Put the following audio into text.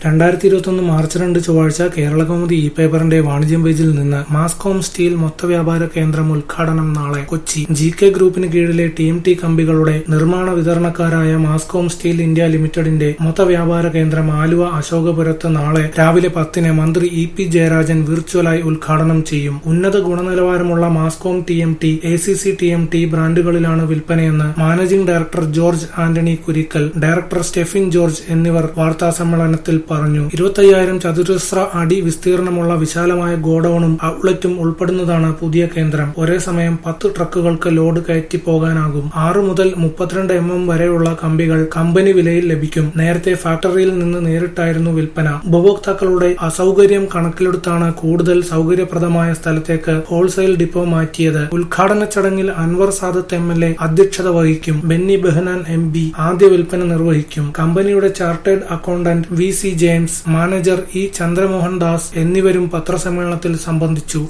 രണ്ടായിരത്തി ഇരുപത്തൊന്ന് മാർച്ച് രണ്ട് ചൊവ്വാഴ്ച കേരളകൗമുദി ഇ പേപ്പറിന്റെ വാണിജ്യം പേജിൽ നിന്ന് മാസ്കോം സ്റ്റീൽ മൊത്തവ്യാപാര കേന്ദ്രം ഉദ്ഘാടനം നാളെ കൊച്ചി ജി കെ ഗ്രൂപ്പിന് കീഴിലെ ടി എം ടി കമ്പികളുടെ നിർമ്മാണ വിതരണക്കാരായ മാസ്കോം സ്റ്റീൽ ഇന്ത്യ ലിമിറ്റഡിന്റെ മൊത്തവ്യാപാര കേന്ദ്രം ആലുവ അശോകപുരത്ത് നാളെ രാവിലെ പത്തിന് മന്ത്രി ഇ പി ജയരാജൻ വിർച്വലായി ഉദ്ഘാടനം ചെയ്യും ഉന്നത ഗുണനിലവാരമുള്ള Mascom T M T A C C T M T ബ്രാൻഡുകളിലാണ് വിൽപ്പനയെന്ന് managing director George Antony Kurikkal director Stephin George എന്നിവർ വാർത്താസമ്മേളനത്തിൽ പറഞ്ഞു ഇരുപത്തയ്യായിരം ചതുരശ്ര അടി വിസ്തീർണമുള്ള വിശാലമായ ഗോഡൌണും ഔട്ട്ലെറ്റും ഉൾപ്പെടുന്നതാണ് പുതിയ കേന്ദ്രം ഒരേ സമയം പത്ത് ട്രക്കുകൾക്ക് ലോഡ് കയറ്റി പോകാനാകും ആറ് മുതൽ മുപ്പത്തിരണ്ട് എം എം വരെയുള്ള കമ്പികൾ കമ്പനി വിലയിൽ ലഭിക്കും നേരത്തെ ഫാക്ടറിയിൽ നിന്ന് നേരിട്ടായിരുന്നു വിൽപ്പന ഉപഭോക്താക്കളുടെ അസൗകര്യം കണക്കിലെടുത്താണ് കൂടുതൽ സൗകര്യപ്രദമായ സ്ഥലത്തേക്ക് ഹോൾസെയിൽ ഡിപ്പോ മാറ്റിയത് ഉദ്ഘാടന ചടങ്ങിൽ Anwar Sadath M L A അധ്യക്ഷത വഹിക്കും ബെന്നി ബെഹനാൻ എം പി ആദ്യ വിൽപ്പന നിർവഹിക്കും കമ്പനിയുടെ chartered accountant V C James manager E Chandramohan Das എന്നിവരും പത്രസമ്മേളനത്തിൽ സംബന്ധിച്ചു